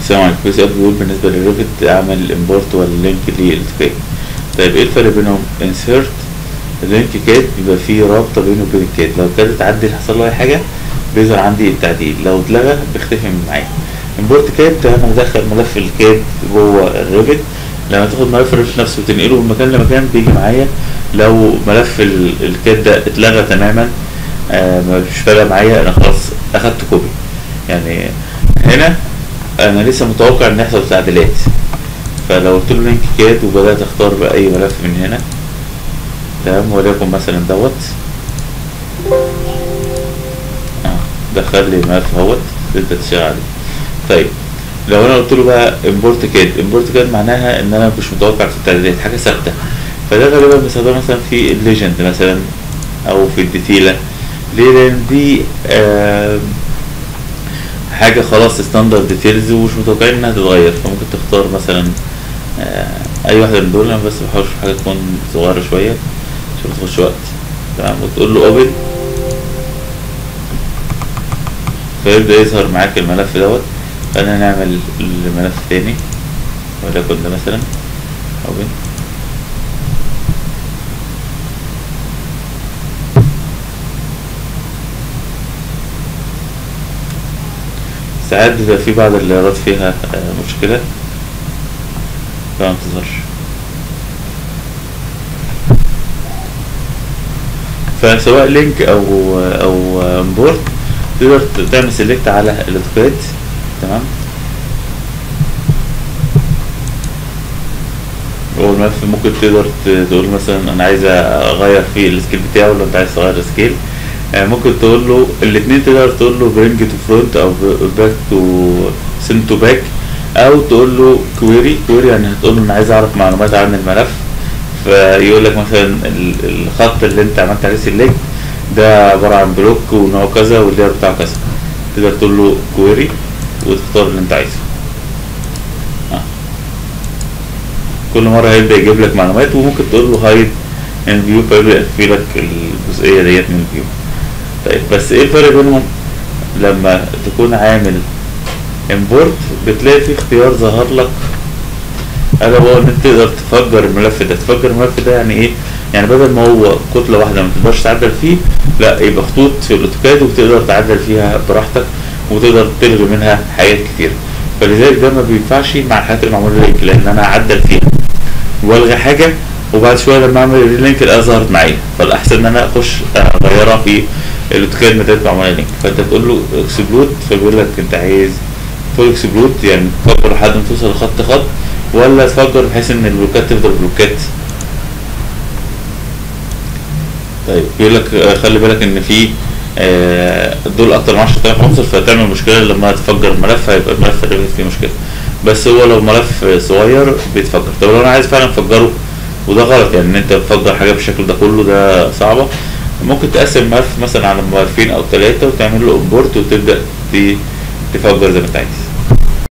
السلام عليكم بيسأل بيقول بالنسبة للريفت اعمل امبورت ولا لينك للكاد طيب ايه الفرق بينهم انسيرت اللينك كاد بيبقى فيه رابطة بينه وبين الكاد لو الكاد اتعدل حصل له اي حاجة بيظهر عندي التعديل لو اتلغى بيختفي من معايا امبورت كاد انا بدخل ملف الكاد جوه الريفت لما تاخد ملف الريفت نفسه وتنقله من مكان لمكان بيجي معايا لو ملف ال- الكاد ده اتلغى تماما آه مش فارقة معايا انا خلاص اخدت كوبي يعني هنا انا لسه متوقع ان يحصل تعديلات فلو قلت له لينك كاد وبدات اختار باي ملف من هنا تمام وليكن مثلا دوت اه دخل لي الملف اهوت تقدر تشتغل عليه طيب لو انا قلت له بقى امبورت كاد امبورت كاد معناها ان انا مش متوقع في التعديلات حاجه ثابته فده غالبا بنستخدمه مثلا في الليجند مثلا او في الديتيلا ليه لان دي آه حاجة خلاص ستاندرد ديتيلز ومش متوقعين انها تتغير فممكن تختار مثلا آه، اي واحدة من دول انا بس بحاول اشوف حاجة تكون صغيرة شوية عشان متاخدش وقت تمام وتقول له اوبن فيبدأ يظهر معاك الملف دوت خلينا نعمل الملف تاني وليكن ده مثلا اوبن ساعات بيبقى في بعض الليرات فيها آه، مشكلة فما بتظهرش فسواء لينك او او امبورت تقدر تعمل سيلكت على الاوتوكاد تمام والملف ممكن تقدر ت- تقول مثلا انا عايز اغير فيه السكيل بتاعه ولا انت عايز تغير السكيل آه، ممكن تقول له الاثنين تقدر تقول له برينج تو فرونت او باك تو سند تو باك او تقول له كويري كويري يعني هتقول له انا عايز اعرف معلومات عن الملف فيقول لك مثلا ال- الخط اللي انت عملت عليه سيلكت ده عباره عن بلوك ونوع كذا واللير بتاعه كذا تقدر تقول له كويري وتختار اللي انت عايزه آه. كل مره هيبدا يجيب لك معلومات وممكن تقول له هايد ان فيو فيبدا يخفي لك الجزئيه ديت من الفيو طيب بس ايه الفرق بينهم لما تكون عامل امبورت بتلاقي في اختيار ظهر لك الا هو ان انت تقدر تفجر الملف ده تفجر الملف ده يعني ايه يعني بدل ما هو كتله واحده ما تقدرش تعدل فيه لا يبقى خطوط في الاوتوكاد وتقدر تعدل فيها براحتك وتقدر تلغي منها حاجات كتير فلذلك ده ما بينفعش مع الحاجات اللي معموله لينك لان انا هعدل فيها والغي حاجه وبعد شويه لما اعمل الريلينك الاقيها ظهرت معايا فالاحسن ان انا اخش اغيرها في الاوتوكاد ما تبقى معموله لينك فانت تقول له اكسبلود فبيقول لك انت عايز فول اكسبلود يعني تفجر لحد ما توصل لخط خط ولا تفجر بحيث ان البلوكات تفضل بلوكات طيب بيقول لك آه، خلي بالك ان في آه، دول اكتر من 10000 عنصر فتعمل مشكله لما تفجر الملف هيبقى الملف اللي فيه مشكله بس هو لو ملف صغير بيتفجر طب لو انا عايز فعلا افجره وده غلط يعني ان انت تفجر حاجه بالشكل ده كله ده صعبه ممكن تقسم الملف مثلا على ملفين او ثلاثه وتعمل له امبورت وتبدا ت- تفجر زي ما انت عايز